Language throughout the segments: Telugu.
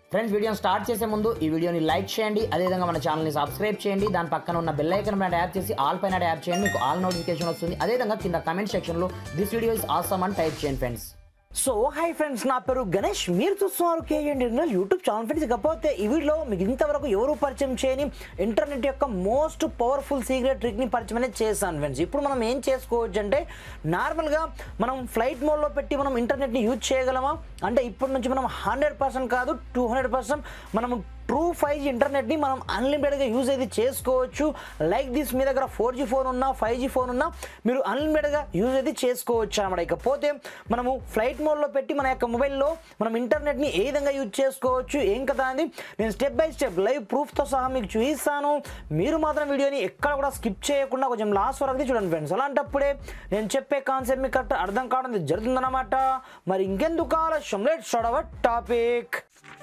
ఫ్రెండ్స్ వీడియోని స్టార్ట్ చేసే ముందు ఈ వీడియోని లైక్ చేయండి అదేవిధంగా మన ఛానల్ని సబ్స్క్రైబ్ చేయండి దాని పక్కన ఉన్న బెల్ ఐకన్ పైన ట్యాప్ చేసి ఆల్ పైన ట్యాప్ చేయండి మీకు ఆల్ నోటిఫికేషన్ వస్తుంది అదేవిధంగా కింద కమెంట్ సెక్షన్లో దిస్ వీడియో ఇస్ ఆసమ్ అని టైప్ చేయండి ఫ్రెండ్స్ సో హాయ్ ఫ్రెండ్స్ నా పేరు గణేష్ మీరు చూస్తున్నారు KN digital YouTube channel friends ఇకపోతే ఈ వీడియోలో మీకు ఇంతవరకు ఎవరు పరిచయం చేయని ఇంటర్నెట్ యొక్క మోస్ట్ పవర్ఫుల్ సీక్రెట్ ట్రిక్ని పరిచయం అనేది చేశాను ఫ్రెండ్స్ ఇప్పుడు మనం ఏం చేసుకోవచ్చు అంటే నార్మల్గా మనం ఫ్లైట్ మోడ్లో పెట్టి మనం ఇంటర్నెట్ని యూజ్ చేయగలమా అంటే ఇప్పటి నుంచి మనం హండ్రెడ్ పర్సెంట్ కాదు టూ హండ్రెడ్ పర్సెంట్ మనం ట్రూ ఫైవ్ జీ ఇంటర్నెట్ని మనం అన్లిమిటెడ్గా యూజ్ అయితే చేసుకోవచ్చు లైక్ దిస్ మీ దగ్గర ఫోర్ జీ ఫోన్ ఉన్నా ఫైవ్ జీ ఫోన్ ఉన్నా మీరు అన్లిమిటెడ్గా యూజ్ అయితే చేసుకోవచ్చు అనమాట ఇకపోతే మనము ఫ్లైట్ మోడ్లో పెట్టి మన యొక్క మొబైల్లో మనం ఇంటర్నెట్ని ఏ విధంగా యూజ్ చేసుకోవచ్చు ఏం కదా అని నేను స్టెప్ బై స్టెప్ లైవ్ ప్రూఫ్తో సహా మీకు చూపిస్తాను మీరు మాత్రం వీడియోని ఎక్కడ కూడా స్కిప్ చేయకుండా కొంచెం లాస్ట్ వరకు అయితే చూడండి ఫ్రెండ్స్ అలాంటప్పుడే నేను చెప్పే కాన్సెప్ట్ మీకు కరెక్ట్ అర్థం కావడం జరుగుతుందన్నమాట మరి ఇంకెందుకు ఆలస్యం లెట్ షడవర్ టాపిక్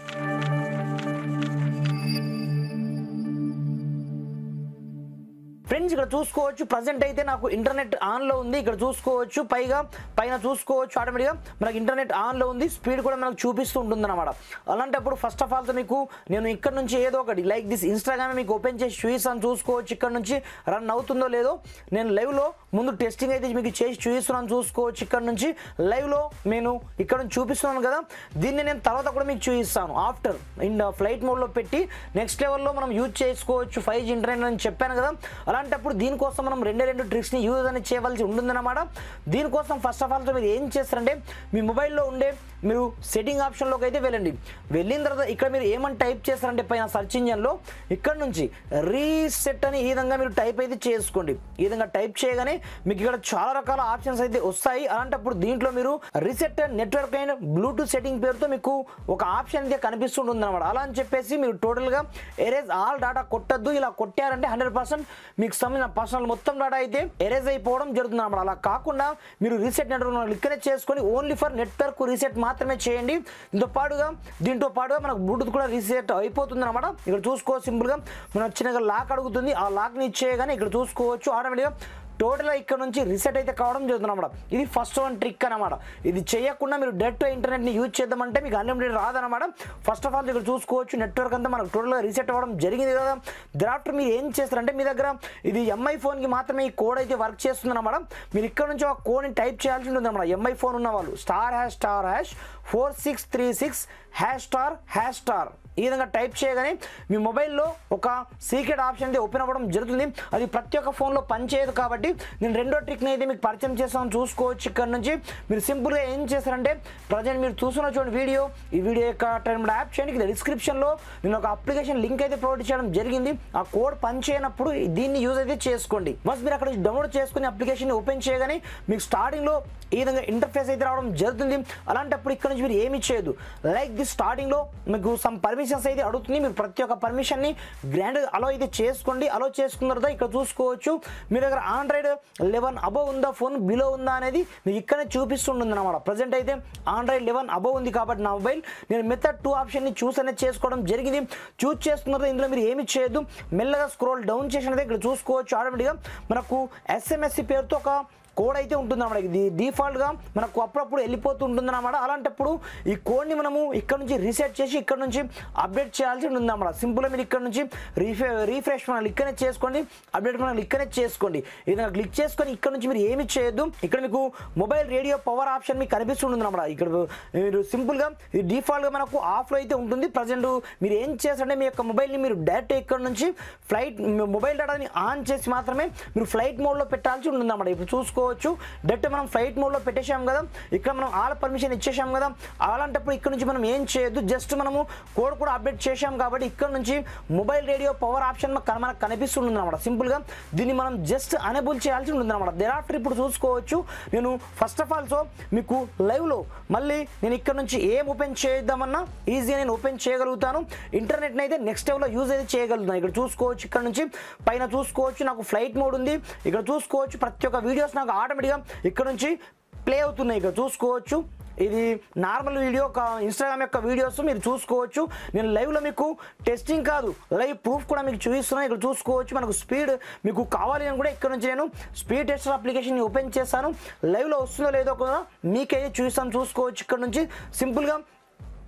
ఫ్రెండ్స్ ఇక్కడ చూసుకోవచ్చు ప్రజెంట్ అయితే నాకు ఇంటర్నెట్ ఆన్లో ఉంది ఇక్కడ చూసుకోవచ్చు పైగా పైన చూసుకోవచ్చు ఆటోమేటిక్గా మనకి ఇంటర్నెట్ ఆన్లో ఉంది స్పీడ్ కూడా మనకు చూపిస్తూ ఉంటుంది అనమాట అలాంటప్పుడు ఫస్ట్ ఆఫ్ ఆల్ మీకు నేను ఇక్కడ నుంచి ఏదో ఒకటి లైక్ దిస్ ఇన్స్టాగ్రామ్ మీకు ఓపెన్ చేసి చూపిస్తాను చూసుకోవచ్చు ఇక్కడ నుంచి రన్ అవుతుందో లేదో నేను లైవ్లో ముందు టెస్టింగ్ అయితే మీకు చేసి చూపిస్తున్నాను చూసుకోవచ్చు ఇక్కడ నుంచి లైవ్లో నేను ఇక్కడ నుంచి చూపిస్తున్నాను కదా దీన్ని నేను తర్వాత కూడా మీకు చూపిస్తాను ఆఫ్టర్ ఇన్ ఫ్లైట్ మోడ్లో పెట్టి నెక్స్ట్ లెవెల్లో మనం యూజ్ చేసుకోవచ్చు ఫైవ్ జీ ఇంటర్నెట్ అని చెప్పాను కదా అలాంటప్పుడు దీనికోసం మనం రెండే రెండు ట్రిక్స్ని యూజ్ అనేది చేయవలసి ఉంటుందన్నమాట దీనికోసం ఫస్ట్ ఆఫ్ ఆల్ మీరు ఏం చేస్తారంటే మీ మొబైల్లో ఉండే మీరు సెట్టింగ్ ఆప్షన్లోకి అయితే వెళ్ళండి వెళ్ళిన తర్వాత ఇక్కడ మీరు ఏమని టైప్ చేస్తారంటే పైన సర్చ్ ఇంజన్లో ఇక్కడ నుంచి రీసెట్ అని ఈ విధంగా మీరు టైప్ అయితే చేసుకోండి ఈ విధంగా టైప్ చేయగానే మీకు ఇక్కడ చాలా రకాల ఆప్షన్స్ అయితే వస్తాయి అలాంటప్పుడు దీంట్లో మీరు రీసెట్ నెట్వర్క్ అయిన బ్లూటూత్ సెట్టింగ్ పేరుతో మీకు ఒక ఆప్షన్ అయితే కనిపిస్తుంటుంది అనమాట అలా అని చెప్పేసి మీరు టోటల్గా ఎరేజ్ ఆల్ డేటా కొట్టద్దు ఇలా కొట్టారంటే హండ్రెడ్ పర్సెంట్ మీకు సంబంధించిన పర్సనల్ మొత్తం డేటా అయితే ఎరేజ్ అయిపోవడం జరుగుతుంది అనమాట అలా కాకుండా మీరు రీసెట్ నెట్వర్క్ లిక్కనే చేసుకొని ఓన్లీ ఫర్ నెట్వర్క్ రీసెట్ మాత్రమే చేయండి దీంతో పాటుగా దీంతో పాటుగా మనకు బ్లూటూత్ కూడా రీసెట్ అయిపోతుంది అనమాట ఇక్కడ చూసుకో సింపుల్గా మనం చిన్నగా లాక్ అడుగుతుంది ఆ లాక్ని ఇచ్చేయగానే ఇక్కడ చూసుకోవచ్చు ఆటోమేటిక్గా టోటల్గా ఇక్కడ నుంచి రీసెట్ అయితే కావడం జరుగుతుంది అనమాట ఇది ఫస్ట్ వన్ ట్రిక్ అనమాట ఇది చేయకుండా మీరు డైరెక్ట్ ఇంటర్నెట్ని యూజ్ చేద్దామంటే మీకు అన్లిమిటెడ్ రాదనమాట ఫస్ట్ ఆఫ్ ఆల్ ఇక్కడ చూసుకోవచ్చు నెట్వర్క్ అంతా మనకు టోటల్గా రీసెట్ అవ్వడం జరిగింది కదా దరాఫ్టర్ మీరు ఏం చేస్తారంటే మీ దగ్గర ఇది ఎంఐ ఫోన్కి మాత్రమే ఈ కోడ్ అయితే వర్క్ చేస్తుంది అనమాట మీరు ఇక్కడ నుంచి ఒక కోడ్ని టైప్ చేయాల్సి ఉంటుంది అనమాట ఎంఐ ఫోన్ ఉన్న వాళ్ళు star hash star hash four six three six hash star hash star ఈ విధంగా టైప్ చేయగానే మీ మొబైల్లో ఒక సీక్రెట్ ఆప్షన్ అయితే ఓపెన్ అవ్వడం జరుగుతుంది అది ప్రతి ఒక్క ఫోన్లో పనిచేయదు కాబట్టి నేను రెండో ట్రిక్ని అయితే మీకు పరిచయం చేస్తాను చూసుకోవచ్చు ఇక్కడ నుంచి మీరు సింపుల్గా ఏం చేస్తారంటే ప్రజెంట్ మీరు చూస్తున్న చూడండి వీడియో ఈ వీడియో యొక్క టైం యాప్ చేయండి కింద డిస్క్రిప్షన్లో నేను ఒక అప్లికేషన్ లింక్ అయితే ప్రొవైడ్ చేయడం జరిగింది ఆ కోడ్ పనిచేయనప్పుడు దీన్ని యూజ్ అయితే చేసుకోండి బస్ మీరు అక్కడ డౌన్లోడ్ చేసుకుని అప్లికేషన్ ఓపెన్ చేయగానే మీకు స్టార్టింగ్లో ఈ విధంగా ఇంటర్ఫేస్ అయితే రావడం జరుగుతుంది అలాంటప్పుడు ఇక్కడ నుంచి మీరు ఏమి చేయదు లైక్ ది స్టార్టింగ్లో మీకు సమ్ పర్మిషన్స్ అయితే అడుగుతుంది మీరు ప్రతి ఒక్క పర్మిషన్ని గ్రాండ్ అలో అయితే చేసుకోండి అలో చేసుకున్న తర్వాత ఇక్కడ చూసుకోవచ్చు మీ దగ్గర ఆండ్రాయిడ్ లెవెన్ అబవ్ ఉందా ఫోన్ బిలో ఉందా అనేది మీకు ఇక్కడనే చూపిస్తుంటుంది అనమాట ప్రజెంట్ అయితే ఆండ్రాయిడ్ లెవెన్ అబవ్ ఉంది కాబట్టి నా మొబైల్ నేను మెథడ్ టూ ఆప్షన్ని చూస్ అనేది చేసుకోవడం జరిగింది చూస్ చేసుకున్న తర్వాత ఇందులో మీరు ఏమి చేయొద్దు మెల్లగా స్క్రోల్ డౌన్ చేసినది ఇక్కడ చూసుకోవచ్చు ఆటోమేటిక్గా మనకు ఎస్ఎంఎస్సి పేరుతో ఒక కోడ్ అయితే ఉంటుంది అన్నమాట ఇది డిఫాల్ట్గా మనకు అప్పుడప్పుడు వెళ్ళిపోతూ ఉంటుంది అన్నమాట అలాంటప్పుడు ఈ కోడ్ని మనము ఇక్కడ నుంచి రీసెట్ చేసి ఇక్కడ నుంచి అప్డేట్ చేయాల్సి ఉంటుంది అన్నమాట సింపుల్గా మీరు ఇక్కడ నుంచి రీఫ్రె రీఫ్రెష్ మనం ఇక్కడనే చేసుకోండి అప్డేట్ మనం ఇక్కడనే చేసుకోండి ఇది క్లిక్ చేసుకొని ఇక్కడ నుంచి మీరు ఏమి చేయొద్దు ఇక్కడ మీకు మొబైల్ రేడియో పవర్ ఆప్షన్ మీకు కనిపిస్తుంటుంది అన్నమాట ఇక్కడ మీరు సింపుల్గా ఇది డిఫాల్ట్గా మనకు ఆఫ్లో అయితే ఉంటుంది ప్రజెంట్ మీరు ఏం చేస్తారంటే మీ యొక్క మొబైల్ని మీరు డైరెక్ట్ ఇక్కడ నుంచి ఫ్లైట్ మొబైల్ డేటాని ఆన్ చేసి మాత్రమే మీరు ఫ్లైట్ మోడ్లో పెట్టాల్సి ఉంటుంది అన్నమాట ఇప్పుడు చూసుకో చేసుకోవచ్చు డైరెక్ట్ మనం ఫ్లైట్ మోడ్లో పెట్టేశాం కదా ఇక్కడ మనం ఆల్ పర్మిషన్ ఇచ్చేసాం కదా అలాంటప్పుడు ఇక్కడ నుంచి మనం ఏం చేయొద్దు జస్ట్ మనము కోడ్ కూడా అప్డేట్ చేశాం కాబట్టి ఇక్కడ నుంచి మొబైల్ రేడియో పవర్ ఆప్షన్ మనకు మనకు కనిపిస్తుంది అనమాట సింపుల్గా దీన్ని మనం జస్ట్ అనేబుల్ చేయాల్సి ఉంటుంది అనమాట దేరాఫ్టర్ ఇప్పుడు చూసుకోవచ్చు నేను ఫస్ట్ ఆఫ్ ఆల్ సో మీకు లైవ్లో మళ్ళీ నేను ఇక్కడ నుంచి ఏం ఓపెన్ చేద్దామన్నా ఈజీగా నేను ఓపెన్ చేయగలుగుతాను ఇంటర్నెట్ని అయితే నెక్స్ట్ లెవెల్లో యూజ్ అయితే చేయగలుగుతాను ఇక్కడ చూసుకోవచ్చు ఇక్కడ నుంచి పైన చూసుకోవచ్చు నాకు ఫ్లైట్ మోడ్ ఉంది ఇక్కడ చూసుకోవచ్చు ప్రతి ఒక్క వీడియోస్ నాకు ఆటోమేటిక్గా ఇక్కడ నుంచి ప్లే అవుతున్నాయి ఇక్కడ చూసుకోవచ్చు ఇది నార్మల్ వీడియో ఒక ఇన్స్టాగ్రామ్ యొక్క వీడియోస్ మీరు చూసుకోవచ్చు నేను లైవ్లో మీకు టెస్టింగ్ కాదు లైవ్ ప్రూఫ్ కూడా మీకు చూపిస్తున్నాను ఇక్కడ చూసుకోవచ్చు మనకు స్పీడ్ మీకు కావాలి అని కూడా ఇక్కడ నుంచి నేను స్పీడ్ టెస్టర్ అప్లికేషన్ ఓపెన్ చేస్తాను లైవ్లో వస్తుందో లేదో కూడా మీకైతే చూస్తాను చూసుకోవచ్చు ఇక్కడ నుంచి సింపుల్గా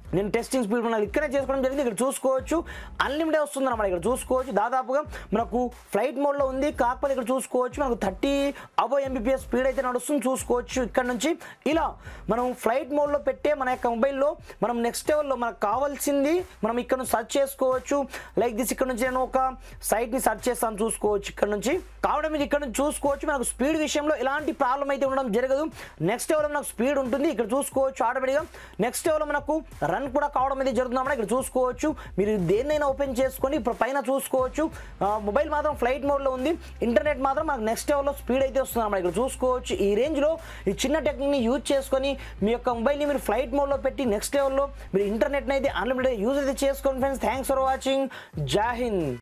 నేను టెస్టింగ్ స్పీడ్ మనకి ఇక్కడే చేసుకోవడం జరిగింది ఇక్కడ చూసుకోవచ్చు అన్లిమిటెడ్ వస్తుంది అనమాట ఇక్కడ చూసుకోవచ్చు దాదాపుగా మనకు ఫ్లైట్ మోడ్లో ఉంది కాకపోతే ఇక్కడ చూసుకోవచ్చు మనకు థర్టీ అబో ఎంబీపీఎస్ స్పీడ్ అయితే నడుస్తుంది చూసుకోవచ్చు ఇక్కడ నుంచి ఇలా మనం ఫ్లైట్ మోడ్లో పెట్టే మన యొక్క మొబైల్లో మనం నెక్స్ట్ లెవెల్లో మనకు కావాల్సింది మనం ఇక్కడ నుంచి సెర్చ్ చేసుకోవచ్చు లైక్ దిస్ ఇక్కడ నుంచి నేను ఒక సైట్ని సెర్చ్ చేస్తాను చూసుకోవచ్చు ఇక్కడ నుంచి కావడం మీరు ఇక్కడ నుంచి చూసుకోవచ్చు మనకు స్పీడ్ విషయంలో ఎలాంటి ప్రాబ్లం అయితే ఉండడం జరగదు నెక్స్ట్ లెవెల్లో మనకు స్పీడ్ ఉంటుంది ఇక్కడ చూసుకోవచ్చు ఆటోమేటిక్గా నెక్స్ట్ లెవెల్లో మనకు రన్ కూడా కావడం అయితే జరుగుతుంది అన్నమాట ఇక్కడ చూసుకోవచ్చు మీరు దేన్నైనా ఓపెన్ చేసుకొని ఇప్పుడు పైన చూసుకోవచ్చు ఆ, మొబైల్ మాత్రం ఫ్లైట్ మోడ్లో ఉంది ఇంటర్నెట్ మాత్రం మనకు నెక్స్ట్ లెవెల్లో స్పీడ్ అయితే వస్తుంది అన్నమాట ఇక్కడ చూసుకోవచ్చు ఈ రేంజ్లో ఈ చిన్న టెక్నిక్ని యూజ్ చేసుకొని మీ యొక్క మొబైల్ని మీరు ఫ్లైట్ మోడ్లో పెట్టి నెక్స్ట్ లెవెల్లో మీరు ఇంటర్నెట్ని అయితే అన్లిమిటెడ్ యూజ్ అయితే చేసుకోండి ఫ్రెండ్స్ థ్యాంక్స్ ఫర్ వాచింగ్ జై హింద్